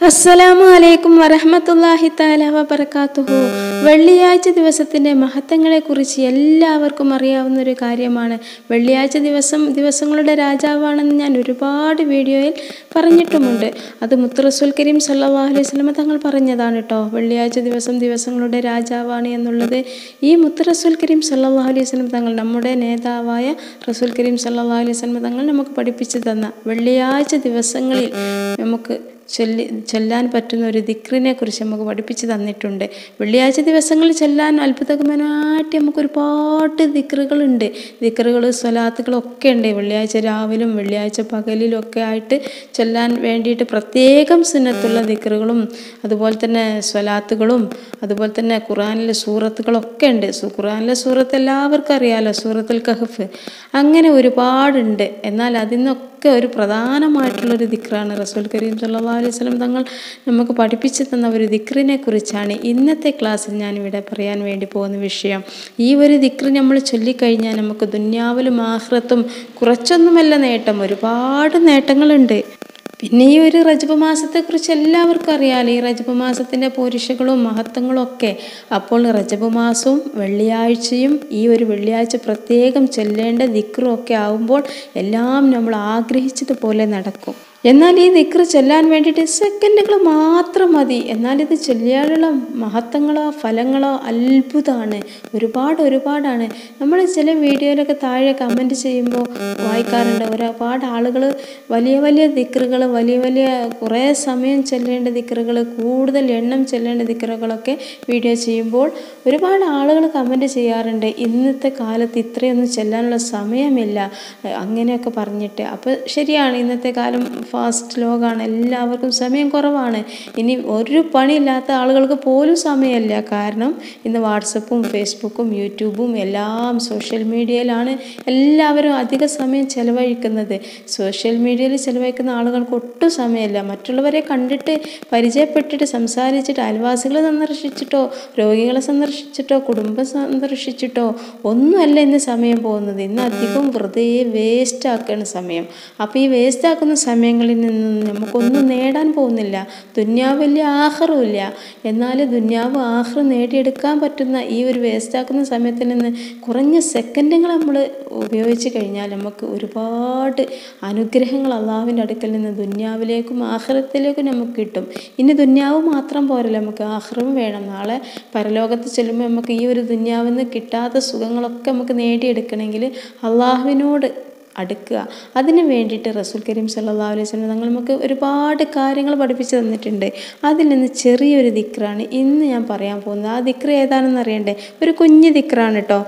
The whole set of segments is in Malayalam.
അസ്സലാമു അലൈക്കും വറഹമത്തല്ലാഹി താല വബർക്കാത്തുഹു വെള്ളിയാഴ്ച ദിവസത്തിൻ്റെ മഹത്വങ്ങളെക്കുറിച്ച് എല്ലാവർക്കും അറിയാവുന്ന ഒരു കാര്യമാണ് വെള്ളിയാഴ്ച ദിവസം ദിവസങ്ങളുടെ രാജാവാണെന്ന് ഞാൻ ഒരുപാട് വീഡിയോയിൽ പറഞ്ഞിട്ടുമുണ്ട് അത് മുത്തറസുൽ കരീം സല്ലാഹു അലൈഹി സ്വലമ തങ്ങൾ പറഞ്ഞതാണ് കേട്ടോ വെള്ളിയാഴ്ച ദിവസം ദിവസങ്ങളുടെ രാജാവാണ് എന്നുള്ളത് ഈ മുത്തറസുൽ കരീം സല്ലാഹു അലൈഹി സ്വലം തങ്ങൾ നമ്മുടെ നേതാവായ റസൂൽ കരീം സല്ലാഹു അലൈഹി സ്വലമ തങ്ങൾ നമുക്ക് പഠിപ്പിച്ചു തന്ന വെള്ളിയാഴ്ച ദിവസങ്ങളിൽ നമുക്ക് ചൊല്ലി ചൊല്ലാൻ പറ്റുന്ന ഒരു ദിക്റിനെ കുറിച്ച് നമുക്ക് പഠിപ്പിച്ച് തന്നിട്ടുണ്ട് വെള്ളിയാഴ്ച ദിവസങ്ങളിൽ ചൊല്ലാൻ അത്ഭുതകരമായിട്ട് നമുക്ക് ഒരുപാട് ദിക്റുകളുണ്ട് ദിക്റുകൾ സ്വലാത്തുകളൊക്കെ ഉണ്ട് വെള്ളിയാഴ്ച രാവിലും വെള്ളിയാഴ്ച പകലിലും ഒക്കെ ആയിട്ട് ചൊല്ലാൻ വേണ്ടിയിട്ട് പ്രത്യേകം സുന്നത്തുള്ള ദിക്റുകളും അതുപോലെ തന്നെ സ്വലാത്തുകളും അതുപോലെ തന്നെ ഖുറാനിലെ സൂറത്തുകളൊക്കെ ഉണ്ട് സു- ഖുറാനിലെ സൂറത്ത് എല്ലാവർക്കും അറിയാമല്ലോ സൂറത്തുൽ കഹഫ് അങ്ങനെ ഒരുപാടുണ്ട് എന്നാൽ അതിന്നൊക്കെ ഒരു പ്രധാനമായിട്ടുള്ളൊരു ദിക്റാണ് റസൂൽ കരീം സല്ലല്ലാഹു അലൈഹി വസല്ലം തങ്ങൾ നമുക്ക് പഠിപ്പിച്ചു തന്ന ഒരു ദിക്റിനെ കുറിച്ചാണ് ഇന്നത്തെ ക്ലാസ്സിൽ ഞാനിവിടെ പറയാൻ വേണ്ടി പോകുന്ന വിഷയം ഈ ഒരു ദിക്റ് നമ്മൾ ചൊല്ലിക്കഴിഞ്ഞാൽ നമുക്ക് ദുന്യാവിലും ആഹ്റത്തും കുറച്ചൊന്നുമല്ല നേട്ടം ഒരുപാട് നേട്ടങ്ങളുണ്ട് പിന്നെ ഈ ഒരു റജബ് മാസത്തെക്കുറിച്ച് എല്ലാവർക്കും അറിയാമല്ലോ ഈ റജബ് മാസത്തിൻ്റെ പോരിഷകളും മഹത്വങ്ങളും ഒക്കെ അപ്പോൾ റജബ് മാസവും വെള്ളിയാഴ്ചയും ഈ ഒരു വെള്ളിയാഴ്ച പ്രത്യേകം ചൊല്ലേണ്ട ദിക്റും ഒക്കെ ആവുമ്പോൾ എല്ലാം നമ്മൾ ആഗ്രഹിച്ചതുപോലെ നടക്കും എന്നാൽ ഈ ദിക്റ് ചൊല്ലാൻ വേണ്ടിയിട്ട് സെക്കൻഡുകൾ മാത്രം മതി എന്നാൽ ഇത് ചൊല്ലിയാലുള്ള മഹത്വങ്ങളോ ഫലങ്ങളോ അത്ഭുതമാണ് ഒരുപാട് ഒരുപാടാണ് നമ്മൾ ചില വീഡിയോയിലൊക്കെ താഴെ കമൻറ്റ് ചെയ്യുമ്പോൾ വായിക്കാറുണ്ട് ഒരുപാട് ആളുകൾ വലിയ വലിയ ദിക്റുകൾ വലിയ വലിയ കുറേ സമയം ചെല്ലേണ്ട ദിക്റുകൾ കൂടുതൽ എണ്ണം ചെല്ലേണ്ട ദിക്റുകളൊക്കെ വീഡിയോ ചെയ്യുമ്പോൾ ഒരുപാട് ആളുകൾ കമൻറ്റ് ചെയ്യാറുണ്ട് ഇന്നത്തെ കാലത്ത് ഇത്രയൊന്നും ചെല്ലാനുള്ള സമയമില്ല ഏഹ് അങ്ങനെയൊക്കെ പറഞ്ഞിട്ട് അപ്പോൾ ശരിയാണ് ഇന്നത്തെ കാലം ഫാസ്റ്റ് ലോകമാണ് എല്ലാവർക്കും സമയം കുറവാണ് ഇനി ഒരു പണിയില്ലാത്ത ആളുകൾക്ക് പോലും സമയമില്ല കാരണം ഇന്ന് വാട്സപ്പും ഫേസ്ബുക്കും യൂട്യൂബും എല്ലാം സോഷ്യൽ മീഡിയയിലാണ് എല്ലാവരും അധിക സമയം ചെലവഴിക്കുന്നത് സോഷ്യൽ മീഡിയയിൽ ചെലവഴിക്കുന്ന ആളുകൾക്ക് ഒട്ടും സമയമില്ല മറ്റുള്ളവരെ കണ്ടിട്ട് പരിചയപ്പെട്ടിട്ട് സംസാരിച്ചിട്ട് അയൽവാസികളെ സന്ദർശിച്ചിട്ടോ രോഗികളെ സന്ദർശിച്ചിട്ടോ കുടുംബം സന്ദർശിച്ചിട്ടോ ഒന്നുമല്ല ഇന്ന് സമയം പോകുന്നത് ഇന്ന് അധികം വെറുതെ വേസ്റ്റ് ആക്കുകയാണ് സമയം അപ്പോൾ ഈ വേസ്റ്റ് ആക്കുന്ന സമയങ്ങളിൽ നിന്നും നമുക്കൊന്നും നേടാൻ പോകുന്നില്ല ദുന്യാവ് വലിയ ആഹാരമില്ല എന്നാൽ ദുന്യാവ് ആഹാരം നേടിയെടുക്കാൻ പറ്റുന്ന ഈ ഒരു വേസ്റ്റ് ആക്കുന്ന സമയത്തിൽ നിന്ന് കുറഞ്ഞ സെക്കൻഡുകൾ നമ്മൾ ഉപയോഗിച്ച് കഴിഞ്ഞാൽ നമുക്ക് ഒരുപാട് അനുഗ്രഹങ്ങൾ അള്ളാഹുവിൻ്റെ അടുക്കൽ നിന്ന് ദുന്യാവിലേക്കും ആഹ്റത്തിലേക്കും നമുക്ക് കിട്ടും ഇനി ദുന്യാവ് മാത്രം പോരല്ലോ നമുക്ക് ആഹ്റവും വേണം നാളെ പരലോകത്ത് ചെല്ലുമ്പോൾ നമുക്ക് ഈ ഒരു ദുന്യാവിൽ നിന്ന് കിട്ടാത്ത സുഖങ്ങളൊക്കെ നമുക്ക് നേടിയെടുക്കണമെങ്കിൽ അള്ളാഹുവിനോട് അടുക്കുക അതിന് വേണ്ടിയിട്ട് റസൂൽ കരീം സല്ലല്ലാഹു അലൈഹി വസല്ലം തങ്ങൾ നമുക്ക് ഒരുപാട് കാര്യങ്ങൾ പഠിപ്പിച്ചു തന്നിട്ടുണ്ട് അതിൽ നിന്ന് ചെറിയൊരു ദിക്റാണ് ഇന്ന് ഞാൻ പറയാൻ പോകുന്നത് ആ ദിക്ർ ഏതാണെന്ന് അറിയണ്ടേ ഒരു കുഞ്ഞു ദിക്റാണ് കേട്ടോ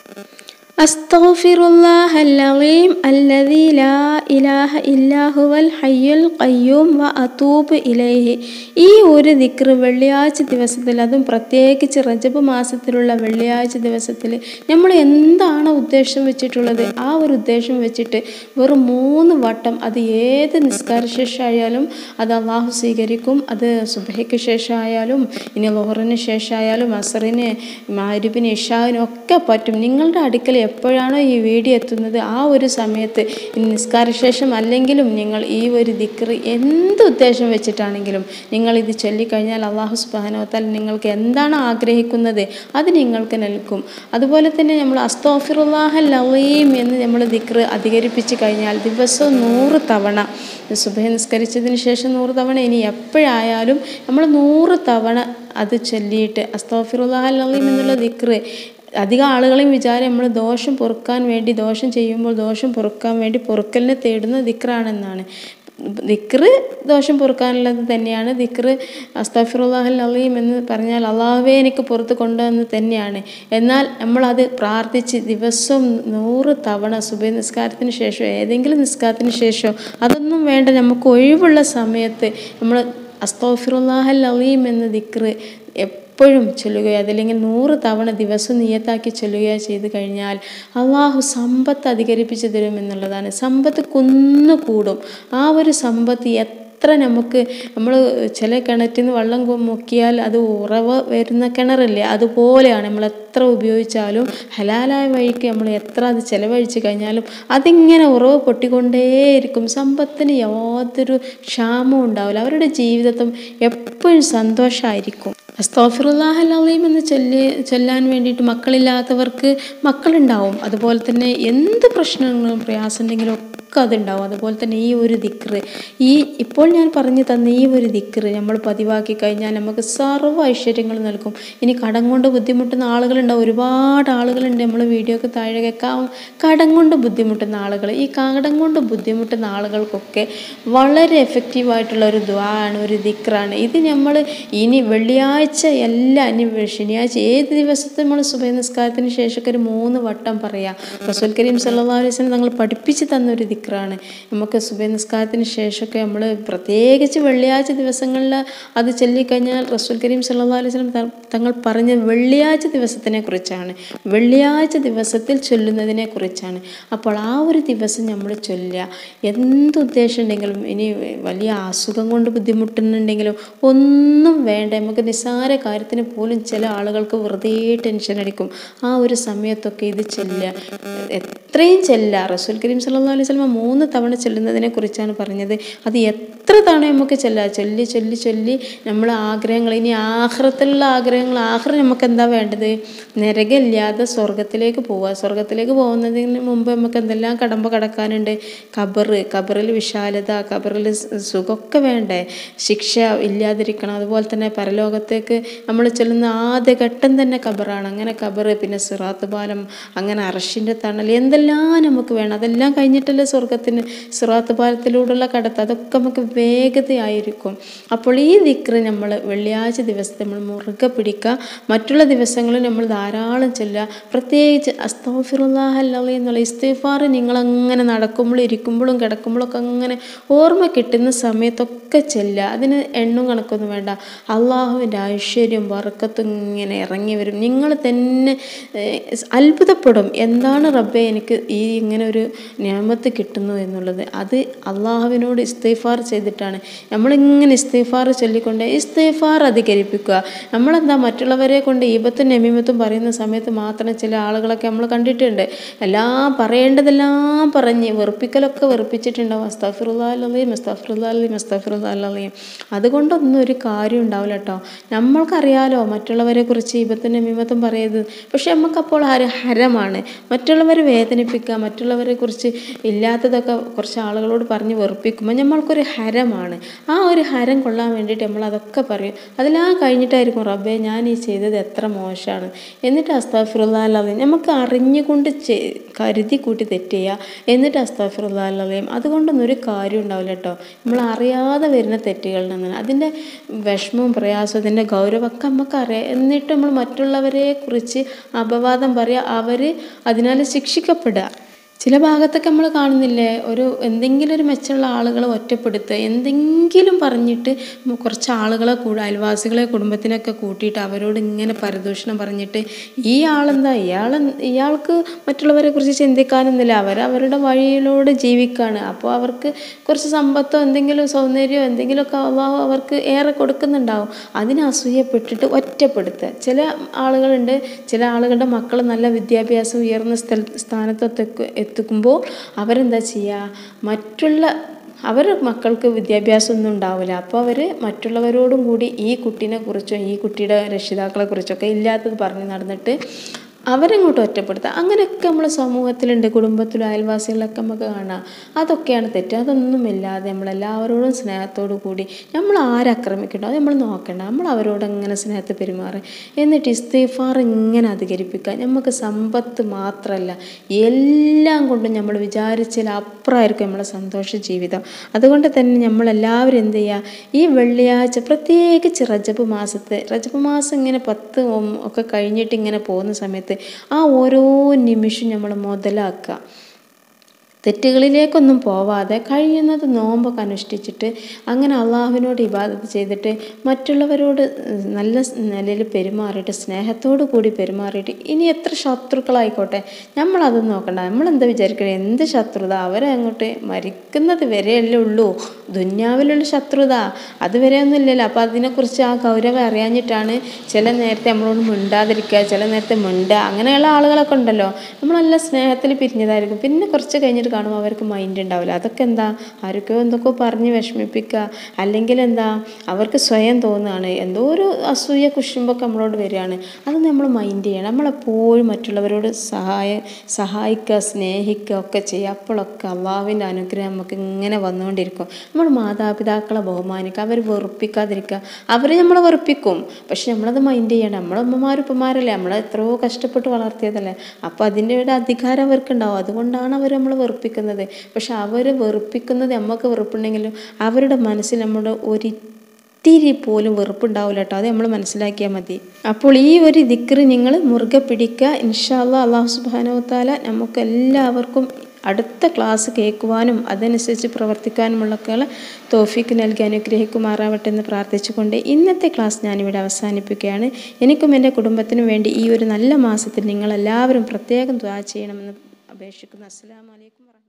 أستغفر الله العظيم الذي لا إله إلا هو الحي القيوم وأتوب إليه ഈ ഒരു ദിക്ർ വെള്ളിയാഴ്ച ദിവസത്തിൽ അതും പ്രത്യേകിച്ച് റജബ് മാസത്തിലുള്ള വെള്ളിയാഴ്ച ദിവസത്തിൽ നമ്മൾ എന്താണ് ഉദ്ദേശം വെച്ചിട്ടുള്ളത് ആ ഒരു ഉദ്ദേശം വെച്ചിട്ട് വെറും മൂന്ന് വട്ടം അത് ഏത് നിസ്കാര ശേഷമായാലും അത് അള്ളാഹു സ്വീകരിക്കും അത് സുബഹയ്ക്ക് ശേഷമായാലും ഇനി ലോഹറിന് ശേഷമായാലും അസറിന് മാരിബിന് ഇഷാവിനും ഒക്കെ പറ്റും നിങ്ങളുടെ അടുക്കൽ എപ്പോഴാണോ ഈ വീഡിയോ എത്തുന്നത് ആ ഒരു സമയത്ത് ഇനി നിസ്കാരശേഷം അല്ലെങ്കിലും നിങ്ങൾ ഈ ഒരു ദിക്റ് എന്ത് ഉദ്ദേശം വെച്ചിട്ടാണെങ്കിലും നിങ്ങൾ ഇത് ചൊല്ലിക്കഴിഞ്ഞാൽ അള്ളാഹു സുബാനോത്താൽ നിങ്ങൾക്ക് എന്താണ് ആഗ്രഹിക്കുന്നത് അത് നിങ്ങൾക്ക് നൽകും അതുപോലെ തന്നെ നമ്മൾ അസ്തോഫിറുല്ലാഹൽ ലവീം എന്ന് നമ്മൾ ദിക്റ് അധികരിപ്പിച്ച് കഴിഞ്ഞാൽ ദിവസവും നൂറ് തവണ സുബഹ നിസ്കരിച്ചതിന് ശേഷം നൂറ് തവണ ഇനി എപ്പോഴായാലും നമ്മൾ നൂറ് തവണ അത് ചൊല്ലിയിട്ട് അസ്തോഫിറുല്ലാഹൽ ലവീം എന്നുള്ള ദിക്റ് അധികം ആളുകളെയും വിചാരം നമ്മൾ ദോഷം പൊറുക്കാൻ വേണ്ടി ദോഷം ചെയ്യുമ്പോൾ ദോഷം പൊറുക്കാൻ വേണ്ടി പൊറുക്കലിനെ തേടുന്ന ദിക്റാണെന്നാണ് ദിക്റ് ദോഷം പൊറുക്കാനുള്ളത് തന്നെയാണ് ദിക്റ് അസ്തഫിറുല്ലാഹൽ അലീം എന്ന് പറഞ്ഞാൽ അള്ളാഹുവേ എനിക്ക് പുറത്ത് കൊണ്ടുവന്ന് തന്നെയാണ് എന്നാൽ നമ്മളത് പ്രാർത്ഥിച്ച് ദിവസവും നൂറ് തവണ സുബൈ നിസ്കാരത്തിന് ശേഷം ഏതെങ്കിലും നിസ്കാരത്തിന് ശേഷം അതൊന്നും വേണ്ട നമുക്ക് ഒഴിവുള്ള സമയത്ത് നമ്മൾ അസ്തോഫിറുല്ലാഹൽ അലീം എന്ന ദിക്റ് എപ്പോഴും ചൊല്ലുകയോ അതല്ലെങ്കിൽ നൂറ് തവണ ദിവസം നിയത്താക്കി ചൊല്ലുകയോ ചെയ്ത് കഴിഞ്ഞാൽ അള്ളാഹു സമ്പത്ത് അധികരിപ്പിച്ച് തരും എന്നുള്ളതാണ് സമ്പത്ത് കുന്നുകൂടും ആ ഒരു സമ്പത്ത് എത്ര എത്ര നമുക്ക് നമ്മൾ ചില കിണറ്റിൽ നിന്ന് വെള്ളം കൊ- മുക്കിയാൽ അത് ഉറവ വരുന്ന കിണറില്ലേ അതുപോലെയാണ് നമ്മൾ എത്ര ഉപയോഗിച്ചാലും ഹലാലായ വഴിക്ക് നമ്മൾ എത്ര അത് ചിലവഴിച്ച് കഴിഞ്ഞാലും അതിങ്ങനെ ഉറവ് പൊട്ടിക്കൊണ്ടേയിരിക്കും സമ്പത്തിന് യാതൊരു ക്ഷാമവും ഉണ്ടാവില്ല അവരുടെ ജീവിതത്തും എപ്പോഴും സന്തോഷമായിരിക്കും അസ്തോഫിറുല്ലാഹലീം എന്ന് ചൊല്ലി ചൊല്ലാൻ വേണ്ടിയിട്ട് മക്കളില്ലാത്തവർക്ക് മക്കളുണ്ടാവും അതുപോലെ തന്നെ എന്ത് പ്രശ്നങ്ങളും പ്രയാസമുണ്ടെങ്കിലും ഒക്കെ അതുണ്ടാവും അതുപോലെ തന്നെ ഈ ഒരു ദിക്റ് ഈ ഇപ്പോൾ ഞാൻ പറഞ്ഞു തന്ന ഈ ഒരു ദിക്റ് നമ്മൾ പതിവാക്കി കഴിഞ്ഞാൽ നമുക്ക് സർവ്വ ഐശ്വര്യങ്ങൾ നൽകും ഇനി കടം കൊണ്ട് ബുദ്ധിമുട്ടുന്ന ആളുകളുണ്ടാവും ഒരുപാട് ആളുകളുണ്ട് നമ്മൾ വീഡിയോക്ക് താഴെ കേൾക്കാം കടം കൊണ്ട് ബുദ്ധിമുട്ടുന്ന ആളുകൾ ഈ കടം കൊണ്ട് ബുദ്ധിമുട്ടുന്ന ആളുകൾക്കൊക്കെ വളരെ എഫക്റ്റീവായിട്ടുള്ള ഒരു ദ്വാണ് ഒരു ദിക്റാണ് ഇത് നമ്മൾ ഇനി വെള്ളിയാഴ്ച എല്ലാ ഇനി ശനിയാഴ്ച ഏത് ദിവസത്തെ നമ്മൾ സുബൈ നിസ്കാരത്തിന് ശേഷമൊക്കെ ഒരു മൂന്ന് വട്ടം പറയാം റസൂൽ കരീം സല്ലല്ലാഹു അലൈഹി വസല്ലം തങ്ങൾ പഠിപ്പിച്ച് തന്ന ഒരു ദിക്റാണ് നമുക്ക് സുബൈ നിസ്കാരത്തിന് ശേഷമൊക്കെ നമ്മൾ പ്രത്യേകിച്ച് വെള്ളിയാഴ്ച ദിവസങ്ങളിൽ അത് ചൊല്ലിക്കഴിഞ്ഞാൽ റസൂൽ കരീം സല്ലല്ലാഹു അലൈഹി വസല്ലം ത- തങ്ങൾ പറഞ്ഞ വെള്ളിയാഴ്ച ദിവസത്തിനെ കുറിച്ചാണ് വെള്ളിയാഴ്ച ദിവസത്തിൽ ചൊല്ലുന്നതിനെ കുറിച്ചാണ് അപ്പോൾ ആ ഒരു ദിവസം നമ്മൾ ചൊല്ലുക എന്ത് ഉദ്ദേശം ഉണ്ടെങ്കിലും ഇനി വലിയ അസുഖം കൊണ്ട് ബുദ്ധിമുട്ടുന്നുണ്ടെങ്കിലും ഒന്നും വേണ്ട നമുക്ക് നിസ്സാര കാര്യത്തിന് പോലും ചില ആളുകൾക്ക് വെറുതെ ടെൻഷൻ അടിക്കും ആ ഒരു സമയത്തൊക്കെ ഇത് ചെല്ലുക എത്രയും ചെല്ലുക റസൂൽ കരീം സല്ലല്ലാഹു അലൈഹി വസല്ലം മൂന്ന് തവണ ചെല്ലുന്നതിനെ കുറിച്ചാണ് പറഞ്ഞത് അത് എത്ര തവണ നമുക്ക് ചെല്ലുക ചൊല്ലി ചൊല്ലി ചൊല്ലി നമ്മൾ ആഗ്രഹങ്ങൾ ഇനി ആഹ്റത്തിലുള്ള ആഗ്രഹങ്ങൾ ആഹ്റം നമുക്ക് എന്താ വേണ്ടത് നരകമില്ലാതെ സ്വർഗത്തിലേക്ക് പോവുക സ്വർഗത്തിലേക്ക് പോകുന്നതിന് മുമ്പ് നമുക്ക് എന്തെല്ലാം കടമ്പ കടക്കാനുണ്ട് ഖബറ് ഖബറിൽ വിശാലത ഖബറിൽ സ് സുഖമൊക്കെ വേണ്ടേ ശിക്ഷ ഇല്ലാതിരിക്കണം അതുപോലെ തന്നെ പരലോകത്തേക്ക് നമ്മൾ ചെല്ലുന്ന ആദ്യ ഘട്ടം തന്നെ ഖബറാണ് അങ്ങനെ ഖബറ് പിന്നെ സിറാത്ത് പാലം അങ്ങനെ അറഷിൻ്റെ തണൽ എന്തെല്ലാം നമുക്ക് വേണം അതെല്ലാം കഴിഞ്ഞിട്ടല്ലേ സ്വർഗത്തിന് സിറാത്ത് പാലത്തിലൂടെയുള്ള കടത്ത് അതൊക്കെ നമുക്ക് വേഗതയായിരിക്കും അപ്പോൾ ഈ ദിക്റ് നമ്മൾ വെള്ളിയാഴ്ച ദിവസത്തെ നമ്മൾ മുറുകെ പിടിക്കുക മറ്റുള്ള ദിവസങ്ങളിൽ നമ്മൾ ധാരാളം ചെല്ലുക പ്രത്യേകിച്ച് അസ്തോഫിറുല്ലാഹല്ലി എന്നുള്ള ഇസ്തിഫാർ നിങ്ങളങ്ങനെ നടക്കുമ്പോഴും ഇരിക്കുമ്പോഴും കിടക്കുമ്പോഴും ഒക്കെ അങ്ങനെ ഓർമ്മ കിട്ടുന്ന സമയത്തൊക്കെ ചെല്ലുക അതിന് എണ്ണും കണക്കൊന്നും വേണ്ട അള്ളാഹുവിൻ്റെ ഐശ്വര്യം വറക്കത്തും ഇങ്ങനെ ഇറങ്ങി വരും നിങ്ങൾ തന്നെ ഏഹ്, അത്ഭുതപ്പെടും എന്താണ് റബ്ബെ എനിക്ക് ഈ ഇങ്ങനെ ഒരു നിയമത്ത് കിട്ടുന്നു എന്നുള്ളത് അത് അള്ളാഹുവിനോട് ഇസ്തിഫാർ ചെയ്തിട്ടാണ് നമ്മളിങ്ങനെ ഇസ്തിഫാർ ചൊല്ലിക്കൊണ്ട് ഇസ്തിഫാർ അധികരിപ്പിക്കുക നമ്മളെന്താ മറ്റുള്ളവരെ കൊണ്ട് ഈബത്തും നമീമത്തും പറയുന്ന സമയത്ത് മാത്രം ചില ആളുകളൊക്കെ നമ്മൾ കണ്ടിട്ടുണ്ട് എല്ലാം പറയേണ്ടതെല്ലാം പറഞ്ഞ് വെറുപ്പിക്കലൊക്കെ വെറുപ്പിച്ചിട്ടുണ്ടാവും അസ്താഫിറുല്ലാലീം അസ്താഫിറുല്ലാലീം അസ്താഫിറുല്ലാലീം അതുകൊണ്ടൊന്നും ഒരു കാര്യം ഉണ്ടാവില്ല കേട്ടോ നമ്മൾക്കറിയാലോ മറ്റുള്ളവരെ കുറിച്ച് ഈബത്തും നമീമത്തും പറയരുത് പക്ഷെ നമുക്കപ്പോൾ ഹര ഹരമാണ് മറ്റുള്ളവരെ വേദനിപ്പിക്കുക മറ്റുള്ളവരെ കുറിച്ച് ഇല്ലാത്തതൊക്കെ കുറച്ച് ആളുകളോട് പറഞ്ഞ് വെറുപ്പിക്കുമ്പോൾ നമ്മൾക്കൊരു ഹരമാണ് ആ ഒരു ഹരം കൊള്ളാൻ വേണ്ടിയിട്ട് നമ്മൾ അതൊക്കെ പറയും അതെല്ലാം കഴിഞ്ഞിട്ടായിരിക്കും റബ്ബേ ഞാൻ ഈ ചെയ്തത് എത്ര മോശമാണ് എന്നിട്ട് അസ്താഫിറുല്ലാലീം നമുക്ക് അറിഞ്ഞുകൊണ്ട് ചെ കരുതി കൂട്ടി തെറ്റ് ചെയ്യുക എന്നിട്ട് അസ്താഫിറുല്ലാലീം അതുകൊണ്ടൊന്നും ഒരു കാര്യം ഉണ്ടാവില്ല കേട്ടോ നമ്മൾ അറിയാതെ വരുന്ന തെറ്റുകളിൽ നിന്നാണ് അതിൻ്റെ വിഷമവും പ്രയാസവും അതിൻ്റെ ഗൗരവമൊക്കെ നമുക്കറിയാം എന്നിട്ട് നമ്മൾ മറ്റുള്ളവരെ കുറിച്ച് അപവാദം പറയുക അവർ അതിനാൽ ശിക്ഷിക്കപ്പെടുക ചില ഭാഗത്തൊക്കെ നമ്മൾ കാണുന്നില്ലേ ഒരു എന്തെങ്കിലും ഒരു മെച്ചമുള്ള ആളുകളെ ഒറ്റപ്പെടുത്തുക എന്തെങ്കിലും പറഞ്ഞിട്ട് മു- കുറച്ച് ആളുകളെ കൂടെ അയൽവാസികളെ കുടുംബത്തിനൊക്കെ കൂട്ടിയിട്ട് അവരോട് ഇങ്ങനെ പരദൂഷണം പറഞ്ഞിട്ട് ഈ ആളെന്താ ഇയാൾ ഇയാൾക്ക് മറ്റുള്ളവരെ കുറിച്ച് ചിന്തിക്കാനൊന്നുമില്ല അവർ അവരുടെ വഴിയിലൂടെ ജീവിക്കുകയാണ് അപ്പോൾ അവർക്ക് കുറച്ച് സമ്പത്തോ എന്തെങ്കിലും സൗന്ദര്യമോ എന്തെങ്കിലുമൊക്കെ അള്ളാഹു അവർക്ക് ഏറെ കൊടുക്കുന്നുണ്ടാവും അതിന് അസൂയപ്പെട്ടിട്ട് ഒറ്റപ്പെടുത്തുക ചില ആളുകളുണ്ട് ചില ആളുകളുടെ മക്കൾ നല്ല വിദ്യാഭ്യാസം ഉയർന്ന സ്ഥല സ്ഥാനത്തൊക്കെ എത്തിക്കുമ്പോൾ അവരെന്താ ചെയ്യുക മറ്റുള്ള അവരുടെ മക്കൾക്ക് വിദ്യാഭ്യാസം ഒന്നും ഉണ്ടാവില്ല അപ്പോൾ അവർ മറ്റുള്ളവരോടും കൂടി ഈ കുട്ടീനെ കുറിച്ചും ഈ കുട്ടിയുടെ രക്ഷിതാക്കളെ കുറിച്ചൊക്കെ ഇല്ലാത്തത് പറഞ്ഞ് നടന്നിട്ട് അവരങ്ങോട്ട് ഒറ്റപ്പെടുത്തുക അങ്ങനെയൊക്കെ നമ്മളെ സമൂഹത്തിലുണ്ട് കുടുംബത്തിലും അയൽവാസികളിലൊക്കെ നമുക്ക് കാണാം അതൊക്കെയാണ് തെറ്റ് അതൊന്നുമില്ലാതെ നമ്മളെല്ലാവരോടും സ്നേഹത്തോടു കൂടി നമ്മൾ ആരാക്രമിക്കണ്ടോ അത് നമ്മൾ നോക്കണ്ട നമ്മൾ അവരോട് അങ്ങനെ സ്നേഹത്തിൽ പെരുമാറുക എന്നിട്ട് ഇസ്തീഫാർ ഇങ്ങനെ അധികരിപ്പിക്കുക നമുക്ക് സമ്പത്ത് മാത്രമല്ല എല്ലാം കൊണ്ടും നമ്മൾ വിചാരിച്ചാൽ അപ്പുറമായിരിക്കും നമ്മളെ സന്തോഷ ജീവിതം അതുകൊണ്ട് തന്നെ നമ്മളെല്ലാവരും എന്ത് ചെയ്യുക ഈ വെള്ളിയാഴ്ച പ്രത്യേകിച്ച് റജബ് മാസത്തെ റജബ് മാസം ഇങ്ങനെ പത്ത് ഒം- ഒക്കെ കഴിഞ്ഞിട്ട് ഇങ്ങനെ പോകുന്ന സമയത്ത് ആ ഓരോ നിമിഷം നമ്മൾ മുതലാക്കുക തെറ്റുകളിലേക്കൊന്നും പോവാതെ കഴിയുന്നത് നോമ്പൊക്കെ അനുഷ്ഠിച്ചിട്ട് അങ്ങനെ അള്ളാഹുവിനോട് ഇബാദത്ത് ചെയ്തിട്ട് മറ്റുള്ളവരോട് നല്ല നിലയിൽ പെരുമാറിയിട്ട് സ്നേഹത്തോടു കൂടി പെരുമാറിയിട്ട് ഇനി എത്ര ശത്രുക്കളായിക്കോട്ടെ നമ്മളത് നോക്കണ്ട നമ്മളെന്താ വിചാരിക്കണേ എന്ത് ശത്രുത അവരെ അങ്ങോട്ട് മരിക്കുന്നത് വരെയല്ലേ ഉള്ളൂ ദുന്യാവിലുള്ള ശത്രുത അതുവരെ ഒന്നും ഇല്ലല്ലോ അപ്പോൾ അതിനെക്കുറിച്ച് ആ ഗൗരവം അറിയാഞ്ഞിട്ടാണ് ചില നേരത്തെ നമ്മളോട് മിണ്ടാതിരിക്കുക ചില നേരത്തെ മിണ്ടുക അങ്ങനെയുള്ള ആളുകളൊക്കെ ഉണ്ടല്ലോ നമ്മൾ നല്ല സ്നേഹത്തിൽ പിരിഞ്ഞതായിരിക്കും പിന്നെ കുറച്ച് കഴിഞ്ഞിട്ട് കാണുമ്പോൾ അവർക്ക് മൈൻഡ് ഉണ്ടാവില്ല അതൊക്കെ എന്താ ആരൊക്കെയോ എന്തൊക്കെയോ പറഞ്ഞ് വിഷമിപ്പിക്കുക അല്ലെങ്കിൽ എന്താ അവർക്ക് സ്വയം തോന്നുകയാണ് എന്തോ ഒരു അസൂയ കുശുമ്പൊക്കെ നമ്മളോട് വരികയാണ് അത് നമ്മൾ മൈൻഡ് ചെയ്യണം നമ്മളെപ്പോഴും മറ്റുള്ളവരോട് സഹായം സഹായിക്കുക സ്നേഹിക്കുക ഒക്കെ ചെയ്യുക അപ്പോഴൊക്കെ അള്ളാഹുവിൻ്റെ അനുഗ്രഹം നമുക്ക് ഇങ്ങനെ വന്നുകൊണ്ടിരിക്കും നമ്മൾ മാതാപിതാക്കളെ ബഹുമാനിക്കുക അവർ വെറുപ്പിക്കാതിരിക്കുക അവർ നമ്മളെ വെറുപ്പിക്കും പക്ഷെ നമ്മളത് മൈൻഡ് ചെയ്യണം നമ്മളെ ഉമ്മമാരും ഉപ്പമാരല്ലേ നമ്മളെ എത്രയോ കഷ്ടപ്പെട്ട് വളർത്തിയതല്ലേ അപ്പോൾ അതിൻ്റെ ഒരു അധികാരം അവർക്കുണ്ടാവും അതുകൊണ്ടാണ് അവർ നമ്മൾ വെറുപ്പിക്കുന്നത് പക്ഷെ അവർ വെറുപ്പിക്കുന്നത് നമുക്ക് വെറുപ്പുണ്ടെങ്കിലും അവരുടെ മനസ്സിൽ നമ്മുടെ ഒരു ഇത്തിരി പോലും വെറുപ്പുണ്ടാവില്ല കേട്ടോ അത് നമ്മൾ മനസ്സിലാക്കിയാൽ മതി അപ്പോൾ ഈ ഒരു ദിക്റ് നിങ്ങൾ മുറുകെ പിടിക്കുക ഇൻഷാല്ല അള്ളാഹു സുബാനോ താല നമുക്ക് എല്ലാവർക്കും അടുത്ത ക്ലാസ് കേൾക്കുവാനും അതനുസരിച്ച് പ്രവർത്തിക്കാനുമുള്ളൊക്കെയുള്ള തോഫിക്ക് നൽകി അനുഗ്രഹിക്കുമാറാവട്ടെ എന്ന് പ്രാർത്ഥിച്ചുകൊണ്ട് ഇന്നത്തെ ക്ലാസ് ഞാനിവിടെ അവസാനിപ്പിക്കുകയാണ് എനിക്കും എൻ്റെ കുടുംബത്തിനും വേണ്ടി ഈ ഒരു നല്ല മാസത്തിൽ നിങ്ങളെല്ലാവരും പ്രത്യേകം ദ്വാ ചെയ്യണമെന്ന് അപേക്ഷിക്കുന്നു അസ്സാം വലൈക്കും